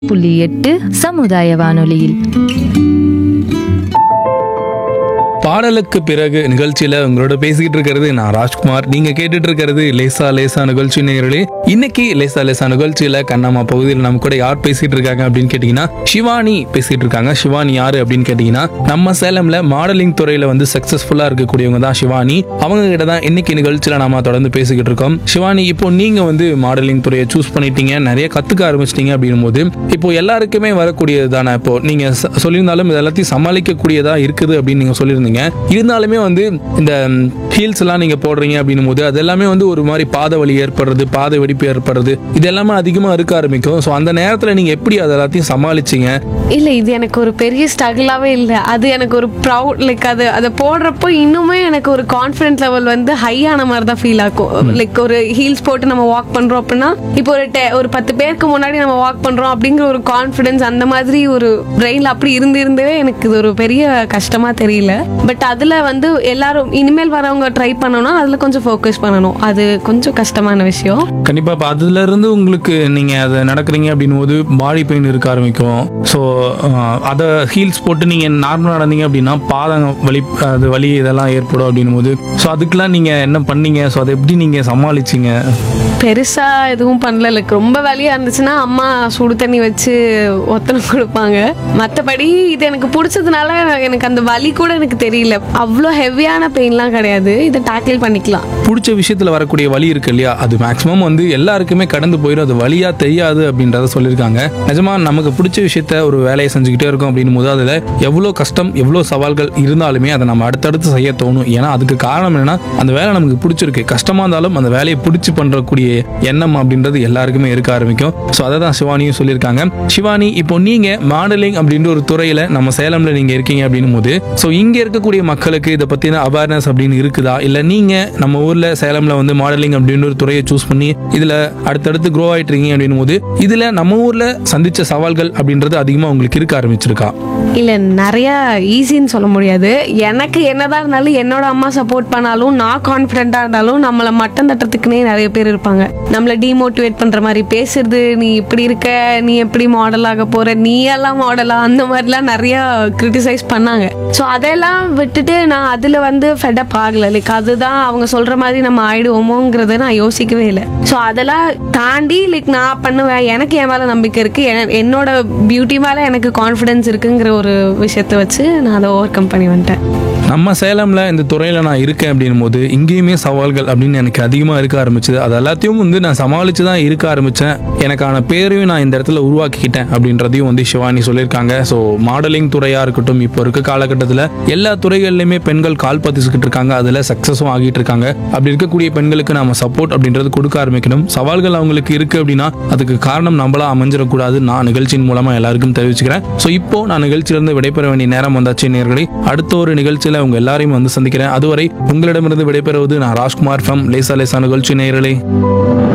புள்ளி எட்டு சமுதாய வானொலியில் பாடலுக்கு பிறகு நிகழ்ச்சியில உங்களோட பேசிக்கிட்டு இருக்கிறது நான் ராஜ்குமார் நீங்க கேட்டுட்டு இருக்கிறது லேசா லேசா நிகழ்ச்சி நேயர்களே இன்னைக்கு லேசா லேசா நிகழ்ச்சியில கண்ணம்மா பகுதியில் நம்ம கூட யார் பேசிட்டு இருக்காங்க அப்படின்னு கேட்டீங்கன்னா சிவானி பேசிட்டு இருக்காங்க சிவானி யாரு அப்படின்னு கேட்டீங்கன்னா நம்ம சேலம்ல மாடலிங் துறையில வந்து சக்சஸ்ஃபுல்லா இருக்கக்கூடியவங்க தான் சிவானி அவங்க கிட்ட தான் இன்னைக்கு நிகழ்ச்சியில நாம தொடர்ந்து பேசிக்கிட்டு இருக்கோம் சிவானி இப்போ நீங்க வந்து மாடலிங் துறையை சூஸ் பண்ணிட்டீங்க நிறைய கத்துக்க ஆரம்பிச்சிட்டீங்க அப்படின்னும் போது இப்போ எல்லாருக்குமே வரக்கூடியது தானே இப்போ நீங்க ச- சொல்லியிருந்தாலும் இது எல்லாத்தையும் சமாளிக்கக்கூடியதா இருக்குது அப்படின்னு நீங்க சொல்லியிருந்தீங்க இருந்தாலுமே வந்து இந்த ஹீல்ஸ் எல்லாம் நீங்க போடுறீங்க அப்படின்னும் போது அது எல்லாமே வந்து ஒரு மாதிரி பாத வலி ஏற்படுறது பாத வெடிப்பு ஏற்படுறது இது எல்லாமே அதிகமா இருக்க ஆரம்பிக்கும் ஸோ அந்த நேரத்துல நீங்க எப்படி அது எல்லாத்தையும் சமாளிச்சீங்க இல்ல இது எனக்கு ஒரு பெரிய ஸ்ட்ரகிளாவே இல்ல அது எனக்கு ஒரு ப்ரௌட் லைக் அது அதை போடுறப்போ இன்னுமே எனக்கு ஒரு கான்ஃபிடென்ட் லெவல் வந்து ஹை ஆன மாதிரி தான் ஃபீல் ஆகும் லைக் ஒரு ஹீல்ஸ் போட்டு நம்ம வாக் பண்றோம் அப்படின்னா இப்போ ஒரு te- ஒரு பத்து பேருக்கு முன்னாடி நம்ம வாக் பண்றோம் அப்படிங்கிற ஒரு கான்ஃபிடன்ஸ் அந்த மாதிரி ஒரு பிரெயின்ல அப்படி இருந்து இருந்தே எனக்கு இது ஒரு பெரிய கஷ்டமா தெரியல பட் அதுல வந்து எல்லாரும் இனிமேல் வரவங்க ட்ரை பண்ணணும்னா அதுல கொஞ்சம் ஃபோக்கஸ் பண்ணணும் அது கொஞ்சம் கஷ்டமான விஷயம் கண்டிப்பா இப்போ அதுல இருந்து உங்களுக்கு நீங்க அதை நடக்கிறீங்க அப்படின்னும் போது பாடி பெயின் இருக்க ஆரம்பிக்கும் ஸோ அதை ஹீல்ஸ் போட்டு நீங்க நார்மலாக நடந்தீங்க அப்படின்னா பாதம் வலி அது வலி இதெல்லாம் ஏற்படும் அப்படின்னும் போது ஸோ அதுக்கெல்லாம் நீங்க என்ன பண்ணீங்க ஸோ அதை எப்படி நீங்க சமாளிச்சீங்க பெருசா எதுவும் பண்ணல லைக் ரொம்ப வலியா இருந்துச்சுன்னா அம்மா சுடு தண்ணி வச்சு ஒத்தனம் கொடுப்பாங்க மற்றபடி இது எனக்கு பிடிச்சதுனால எனக்கு அந்த வலி கூட எனக்கு தெரியல அவ்வளோ ஹெவியான பெயின்லாம் கிடையாது இதை டேக்கிள் பண்ணிக்கலாம் பிடிச்ச விஷயத்துல வரக்கூடிய வலி இருக்கு இல்லையா அது மேக்ஸிமம் வந்து எல்லாருக்குமே கடந்து போயிடும் அது வலியா தெரியாது அப்படின்றத சொல்லியிருக்காங்க நிஜமா நமக்கு பிடிச்ச விஷயத்த ஒரு வேலையை செஞ்சுக்கிட்டே இருக்கோம் அப்படின்னும் போது அதுல எவ்வளோ கஷ்டம் எவ்வளோ சவால்கள் இருந்தாலுமே அதை நம்ம அடுத்தடுத்து செய்ய தோணும் ஏன்னா அதுக்கு காரணம் என்னன்னா அந்த வேலை நமக்கு பிடிச்சிருக்கு கஷ்டமா இருந்தாலும் அந்த வேலையை பிடிச்சி பண்றக்கூடிய எண்ணம் அப்படின்றது எல்லாருக்குமே இருக்க ஆரம்பிக்கும் ஸோ அதை தான் சிவானியும் சொல்லியிருக்காங்க சிவானி இப்போ நீங்க மாடலிங் அப்படின்ற ஒரு துறையில நம்ம சேலம்ல நீங்க இருக்கீங்க அப்படின்னும் போது ஸோ இங்க இருக்கக்கூடிய மக்களுக்கு இதை பத்தின அவேர்னஸ் அப்படின்னு இருக்குதா இல்ல நீங்க நம்ம ஊர்ல சேலம்ல வந்து மாடலிங் அப்படின்ற ஒரு துறையை சூஸ் பண்ணி இதுல அடுத்தடுத்து க்ரோ ஆயிட்டு இருக்கீங்க அப்படின்னும் போது இதுல நம்ம ஊர்ல சந்திச்ச சவால்கள் அப்படின்றது அதிகமா உங்களுக்கு இருக்க ஆரம்பிச்சிருக்கா இல்லை நிறைய ஈஸின்னு சொல்ல முடியாது எனக்கு என்னதான் இருந்தாலும் என்னோட அம்மா சப்போர்ட் பண்ணாலும் நான் கான்ஃபிடென்ட்டாக இருந்தாலும் நம்மளை மட்டம் தட்டுறதுக்குனே நிறைய பேர் இருப்பாங்க நம்மளை டிமோட்டிவேட் பண்ணுற மாதிரி பேசுறது நீ இப்படி இருக்க நீ எப்படி மாடல் ஆக போற நீ எல்லாம் மாடலா அந்த மாதிரிலாம் நிறைய கிரிட்டிசைஸ் பண்ணாங்க ஸோ அதெல்லாம் விட்டுட்டு நான் அதில் வந்து ஃபெடப் ஆகலை லைக் அதுதான் அவங்க சொல்கிற மாதிரி நம்ம ஆயிடுவோமோங்கிறத நான் யோசிக்கவே இல்லை ஸோ அதெல்லாம் தாண்டி லைக் நான் பண்ணுவேன் எனக்கு என் மேலே நம்பிக்கை இருக்கு என- என்னோட பியூட்டி மேலே எனக்கு கான்ஃபிடன்ஸ் இருக்குங்கிற ஒரு விஷயத்தை வச்சு நான் அதை ஓவர் கம் பண்ணி வந்துட்டேன் நம்ம சேலம்ல இந்த துறையில நான் இருக்கேன் அப்படின்னும் போது இங்கேயுமே சவால்கள் அப்படின்னு எனக்கு அதிகமா இருக்க ஆரம்பிச்சது அது எல்லாத்தையும் வந்து நான் சமாளிச்சு தான் இருக்க ஆரம்பிச்சேன் எனக்கான பேரையும் நான் இந்த இடத்துல உருவாக்கிக்கிட்டேன் அப்படின்றதையும் வந்து சிவானி சொல்லியிருக்காங்க ஸோ மாடலிங் துறையா இருக்கட்டும் இப்போ இருக்க காலகட்டத்தில் எல்லா துறைகள்லையுமே பெண்கள் கால் பதிச்சுக்கிட்டு இருக்காங்க அதில் சக்ஸஸும் ஆகிட்டு இருக்காங்க அப்படி இருக்கக்கூடிய பெண்களுக்கு நாம சப்போர்ட் அப்படின்றது கொடுக்க ஆரம்பிக்கணும் சவால்கள் அவங்களுக்கு இருக்கு அப்படின்னா அதுக்கு காரணம் நம்மளா அமைஞ்சிடக்கூடாது நான் நிகழ்ச்சியின் மூலமா எல்லாருக்கும் தெரிவிச்சுக்கிறேன் ஸோ இப்போ நான் நிகழ்ச்சியிலிருந்து விடைபெற வேண்டிய நேரம் வந்தாச்சு நேர்களை அடுத்த ஒரு நிகழ்ச்சியில உங்க எல்லாரையும் வந்து சந்திக்கிறேன் அதுவரை உங்களிடமிருந்து விடைபெறுவது நான் ராஜ்குமார் ஃப்ரம் லேசா லேசா நிகழ்ச்சி நேயர்களே